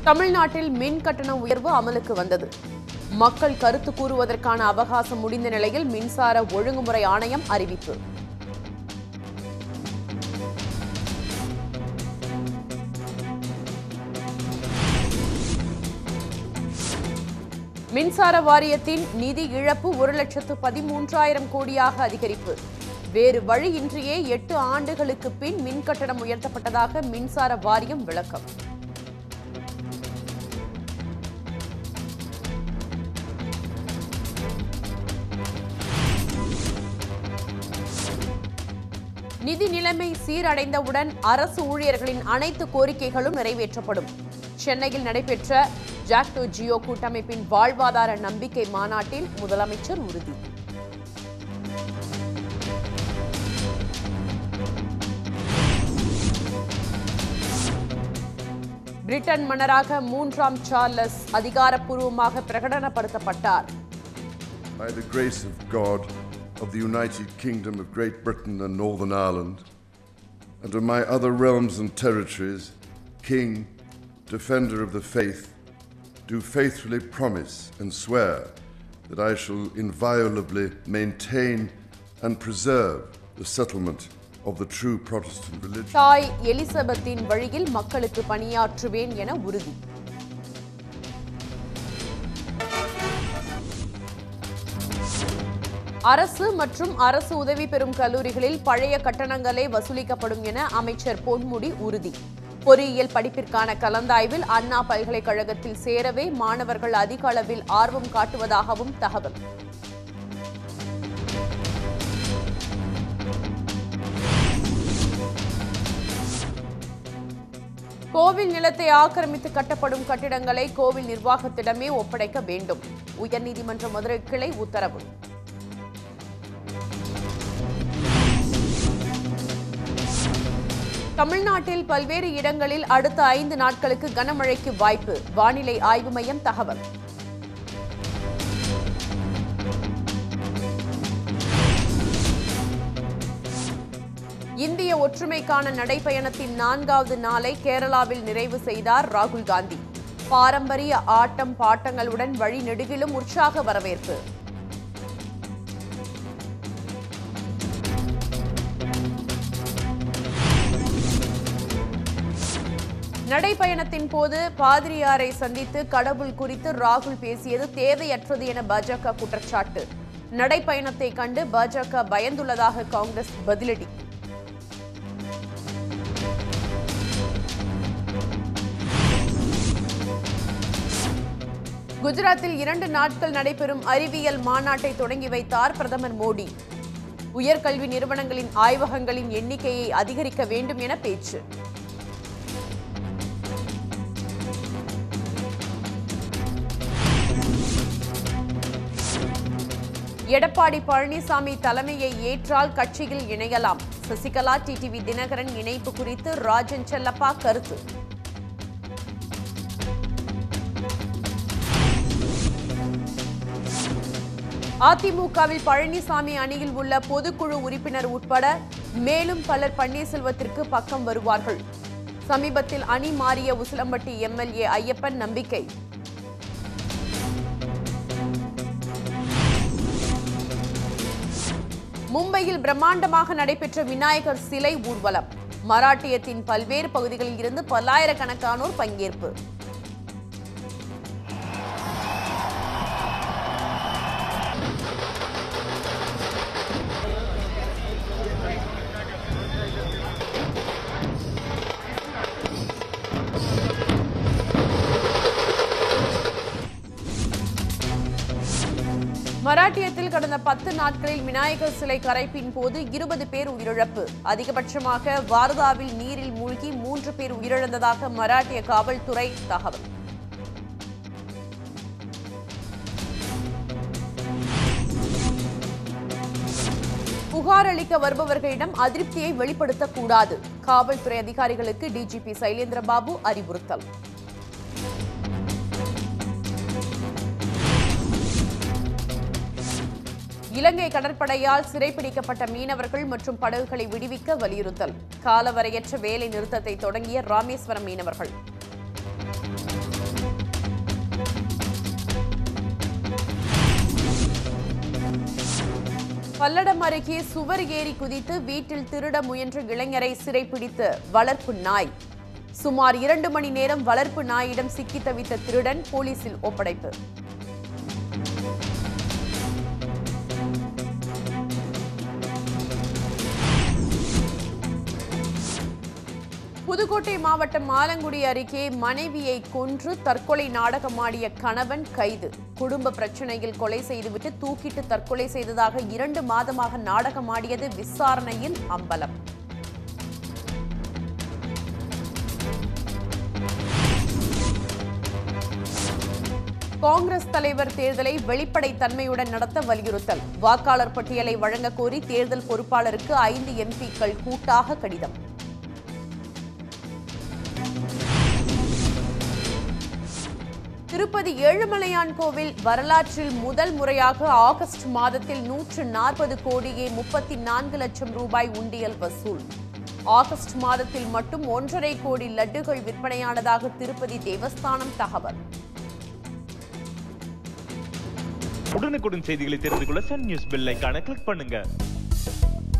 தமிழ்நாட்டில் மின் கட்டண உயர்வு அமலுக்கு வந்தது மக்கள் கருத்து கூறுவதற்கான அவகாசம் முடிந்த நிலையில் மின்சார ஒழுங்குமுறை ஆணையம் அறிவிப்பு மின்சார வாரியத்தின் நிதி இழப்பு ஒரு லட்சத்து பதிமூன்றாயிரம் கோடியாக அதிகரிப்பு வேறு வழியின்றியே எட்டு ஆண்டுகளுக்கு பின் மின் கட்டணம் உயர்த்தப்பட்டதாக மின்சார வாரியம் விளக்கம் நிதி நிலைமை சீரடைந்தவுடன் அரசு ஊழியர்களின் அனைத்து கோரிக்கைகளும் நிறைவேற்றப்படும் சென்னையில் நடைபெற்ற ஜாக்டோ ஜியோ கூட்டமைப்பின் வாழ்வாதார நம்பிக்கை மாநாட்டில் முதலமைச்சர் உறுதி பிரிட்டன் மன்னராக மூன்றாம் சார்லஸ் அதிகாரப்பூர்வமாக பிரகடனப்படுத்தப்பட்டார் By the grace of God of the United Kingdom of Great Britain and Northern Ireland, and of my other realms and territories, King, Defender of the Faith, do faithfully promise and swear that I shall inviolably maintain and preserve the settlement of the true Protestant religion. தாய் எலிசபெத்தின் வழியில் மக்களுக்கு பணியாற்றுவேன் என உறுதி அரசு மற்றும் அரசு உதவி பெறும் கல்லூரிகளில் பழைய கட்டணங்களே வசூலிக்கப்படும் என அமைச்சர் பொன்முடி உறுதி பொறியியல் படிப்பிற்கான கலந்தாய்வில் அண்ணா பல்கலைக்கழகத்தில் சேரவே மாணவர்கள் அதிக அளவில் ஆர்வம் காட்டுவதாகவும் தகவல் கோவில் நிலத்தை ஆக்கிரமித்து கட்டப்படும் கட்டிடங்களை கோவில் நிர்வாகத்திடமே ஒப்படைக்க வேண்டும் உயர்நீதிமன்ற மதுரை கிளை உத்தரவு தமிழ்நாட்டில் பல்வேறு இடங்களில் அடுத்த ஐந்து நாட்களுக்கு கனமழைக்கு வாய்ப்பு வானிலை ஆய்வு மையம் தகவல் இந்திய ஒற்றுமைக்கான நடைபயணத்தின் நான்காவது நாளை கேரளாவில் நிறைவு செய்தார் ராகுல் காந்தி பாரம்பரிய ஆட்டம் பாட்டங்களுடன் வழி நெடுகிலும் உற்சாக வரவேற்பு நடைபயணத்தின் போது பாதிரியாரை சந்தித்து கடவுள் குறித்து ராகுல் பேசியது தேவையற்றது என பாஜக குற்றச்சாட்டு நடைப்பயணத்தை கண்டு பாஜக பயந்துள்ளதாக காங்கிரஸ் பதிலடி குஜராத்தில் இரண்டு நாட்கள் நடைபெறும் அறிவியல் மாநாட்டை தொடங்கி வைத்தார் பிரதமர் மோடி உயர்கல்வி நிறுவனங்களின் ஆய்வகங்களின் எண்ணிக்கையை அதிகரிக்க வேண்டும் என பேச்சு எடப்பாடி பழனிசாமி தலைமையை ஏற்றால் கட்சியில் இணையலாம் சசிகலா டிடிவி தினகரன் இணைப்பு குறித்து ராஜன் செல்லப்பா கருத்து அதிமுகவில் பழனிசாமி அணியில் உள்ள பொதுக்குழு உறுப்பினர் உட்பட மேலும் பலர் பன்னீர்செல்வத்திற்கு பக்கம் வருவார்கள் சமீபத்தில் அணி மாறிய உசிலம்பட்டி எம்எல்ஏ ஐயப்பன் நம்பிக்கை மும்பையில் பிரம்மாண்டமாக நடைபெற்ற விநாயகர் சிலை ஊர்வலம் மராட்டியத்தின் பல்வேறு பகுதிகளில் இருந்து பல்லாயிரக்கணக்கானோர் பங்கேற்பு மராட்டியத்தில் கடந்த பத்து நாட்களில் விநாயகர் சிலை கரைப்பின் போது இருபது பேர் உயிரிழப்பு அதிகபட்சமாக வாரதாவில் நீரில் மூழ்கி மூன்று பேர் உயிரிழந்ததாக மராட்டிய காவல்துறை தகவல் புகார் அளிக்க வருபவர்களிடம் அதிருப்தியை வெளிப்படுத்தக்கூடாது காவல்துறை அதிகாரிகளுக்கு டிஜிபி சைலேந்திர பாபு அறிவுறுத்தல் இலங்கை கடற்படையால் சிறைப்பிடிக்கப்பட்ட மீனவர்கள் மற்றும் படகுகளை விடுவிக்க வலியுறுத்தல் காலவரையற்ற வேலை நிறுத்தத்தை தொடங்கிய ராமேஸ்வரம் மீனவர்கள் பல்லடம் அருகே சுவர் ஏறி குதித்து வீட்டில் திருட முயன்ற இளைஞரை சிறைப்பிடித்து வளர்ப்பு நாய் சுமார் இரண்டு மணி நேரம் வளர்ப்பு நாயிடம் சிக்கி தவித்த திருடன் போலீசில் ஒப்படைப்பு புதுக்கோட்டை மாவட்டம் ஆலங்குடி அருகே மனைவியை கொன்று தற்கொலை நாடகமாடிய கணவன் கைது குடும்ப பிரச்சனையில் கொலை செய்துவிட்டு தூக்கிட்டு தற்கொலை செய்ததாக இரண்டு மாதமாக நாடகமாடியது விசாரணையில் அம்பலம் காங்கிரஸ் தலைவர் தேர்தலை வெளிப்படைத்தன்மையுடன் நடத்த வலியுறுத்தல் வாக்காளர் பட்டியலை வழங்க கோரி தேர்தல் பொறுப்பாளருக்கு ஐந்து எம்பிக்கள் கூட்டாக கடிதம் திருப்பதி ஏழுமலையான் கோவில் வரலாற்றில் முதல் முறையாக ஆகஸ்ட் மாதத்தில் நூற்று நாற்பது கோடியே முப்பத்தி நான்கு லட்சம் ரூபாய் உண்டியல் வசூல் ஆகஸ்ட் மாதத்தில் மட்டும் ஒன்றரை கோடி லட்டுகள் விற்பனையானதாக திருப்பதி தேவஸ்தானம் தகவல் உடனுக்குடன் செய்திகளை தெரிந்து கொள்ள சன் நியூஸ் பெல் ஐகானை கிளிக் பண்ணுங்க